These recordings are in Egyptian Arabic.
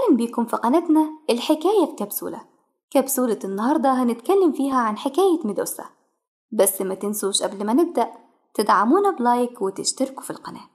أهلا بكم في قناتنا الحكاية في كبسولة كبسولة النهاردة هنتكلم فيها عن حكاية ميدوسا بس ما تنسوش قبل ما نبدأ تدعمونا بلايك وتشتركوا في القناة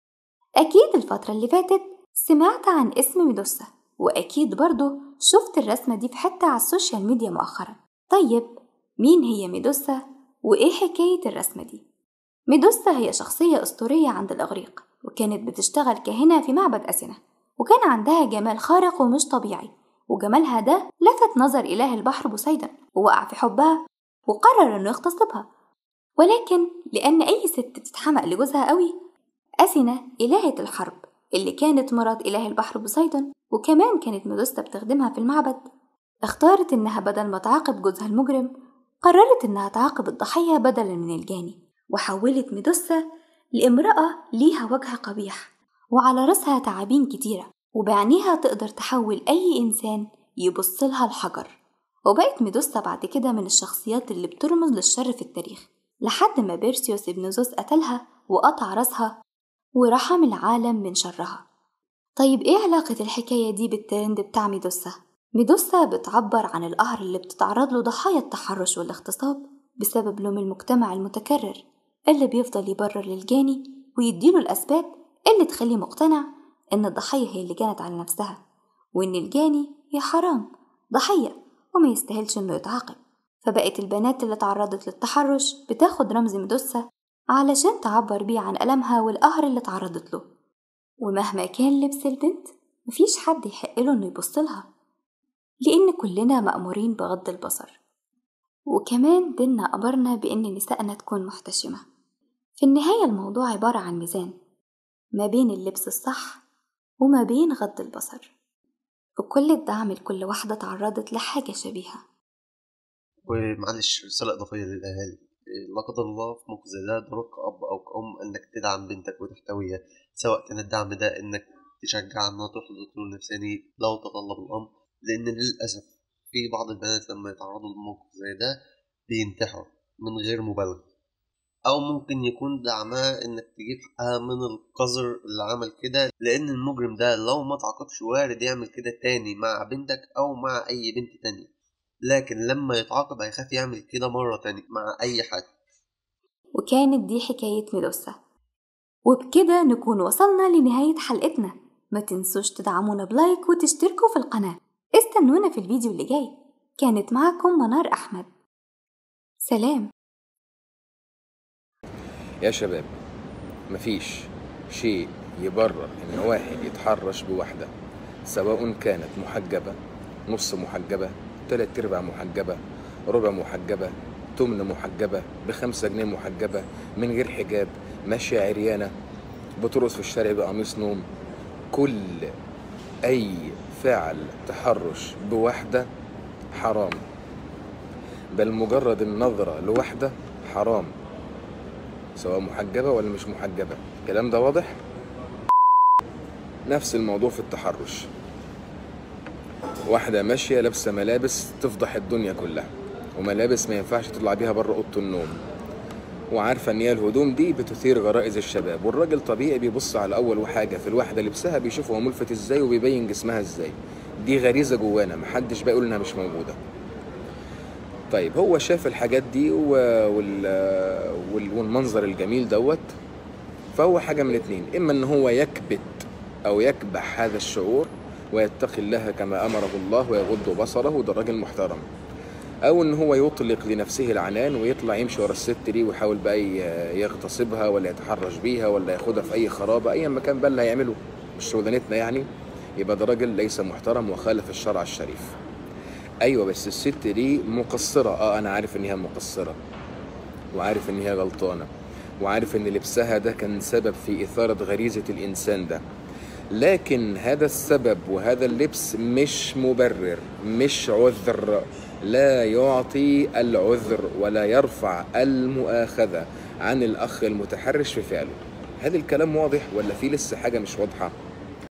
أكيد الفترة اللي فاتت سمعت عن اسم ميدوسا وأكيد برضو شفت الرسمة دي في حتة على السوشيال ميديا مؤخرا طيب مين هي ميدوسا وإيه حكاية الرسمة دي؟ ميدوسا هي شخصية أسطورية عند الإغريق وكانت بتشتغل كاهنة في معبد أثينا وكان عندها جمال خارق ومش طبيعي وجمالها ده لفت نظر إله البحر بوسيدن ووقع في حبها وقرر إنه يغتصبها ولكن لأن أي ست بتتحمق لجوزها قوي أثينا إلهة الحرب اللي كانت مرات إله البحر بوسيدن وكمان كانت ميدوسا بتخدمها في المعبد اختارت إنها بدل ما تعاقب جوزها المجرم قررت إنها تعاقب الضحية بدلا من الجاني وحولت ميدوسا لامرأة ليها وجه قبيح وعلى راسها تعابين كتيرة وبعينيها تقدر تحول أي إنسان يبص لها الحجر وبقت ميدوسا بعد كده من الشخصيات اللي بترمز للشر في التاريخ لحد ما بيرسيوس ابن زوس قتلها وقطع راسها ورحم العالم من شرها طيب ايه علاقة الحكاية دي بالترند بتاع ميدوسا؟ ميدوسا بتعبر عن القهر اللي بتتعرض له ضحايا التحرش والاغتصاب بسبب لوم المجتمع المتكرر اللي بيفضل يبرر للجاني ويديله الأسباب اللي تخليه مقتنع إن الضحية هي اللي جانت على نفسها وإن الجاني يا حرام ضحية وما يستاهلش إنه يتعاقب فبقت البنات اللي تعرضت للتحرش بتاخد رمز ميدوسا علشان تعبر بيه عن ألمها والقهر اللي تعرضت له ومهما كان لبس البنت مفيش حد يحقله إنه يبصلها لأن كلنا مأمورين بغض البصر وكمان ديننا أمرنا بإن نسائنا تكون محتشمة في النهاية الموضوع عبارة عن ميزان ما بين اللبس الصح وما بين غض البصر وكل الدعم لكل واحدة تعرضت لحاجة شبيهة ومعلش رسالة إضافية للأهالي لا قدر الله في موقف زي ده دورك كأب أو كأم إنك تدعم بنتك وتحتويها سواء كان الدعم ده إنك تشجع إنها تروح لدكتور نفساني لو تطلب الأمر لأن للأسف في بعض البنات لما يتعرضوا لموقف زي ده بينتحروا من غير مبالغة أو ممكن يكون دعمها إنك تجيب حقها من القذر اللي عمل كده لأن المجرم ده لو ما تعاقبش وارد يعمل كده تاني مع بنتك أو مع أي بنت تانية لكن لما يتعاقب هيخاف يعمل كده مرة تانية مع أي حد وكانت دي حكاية ميدوسا وبكده نكون وصلنا لنهاية حلقتنا ما تنسوش تدعمونا بلايك وتشتركوا في القناة استنونا في الفيديو اللي جاي كانت معكم منار أحمد سلام يا شباب مفيش شيء يبرر ان واحد يتحرش بواحدة سواء كانت محجبة نص محجبة تلات ارباع محجبة ربع محجبة تمن محجبة بخمسة جنيه محجبة من غير حجاب ماشية عريانة بترقص في الشارع بقميص نوم كل أي فعل تحرش بواحدة حرام بل مجرد النظرة لواحدة حرام سواء محجبة ولا مش محجبة الكلام ده واضح؟ نفس الموضوع في التحرش واحدة ماشية لابسة ملابس تفضح الدنيا كلها وملابس ما ينفعش تطلع بيها بره أوضة النوم وعارفة إن هي الهدوم دي بتثير غرائز الشباب والراجل طبيعي بيبص على أول حاجة في الواحدة لبسها بيشوف هو ملفت إزاي وبيبين جسمها إزاي دي غريزة جوانا محدش بقى يقول إنها مش موجودة طيب هو شاف الحاجات دي و... وال... وال... والمنظر الجميل دوت فهو حاجة من اتنين إما إن هو يكبت أو يكبح هذا الشعور ويتقي الله كما أمره الله ويغض بصره وده راجل محترم أو إن هو يطلق لنفسه العنان ويطلع يمشي ورا الست دي ويحاول بقى ي- يغتصبها ولا يتحرش بيها ولا ياخدها في أي خرابة أي مكان بقى اللي هيعمله مش شغلانتنا يعني يبقى ده راجل ليس محترم وخالف الشرع الشريف ايوه بس الست دي مقصره اه انا عارف ان هي مقصره وعارف ان هي غلطانه وعارف ان لبسها ده كان سبب في اثاره غريزه الانسان ده لكن هذا السبب وهذا اللبس مش مبرر مش عذر لا يعطي العذر ولا يرفع المؤاخذه عن الاخ المتحرش في فعله هل الكلام واضح ولا في لسه حاجه مش واضحه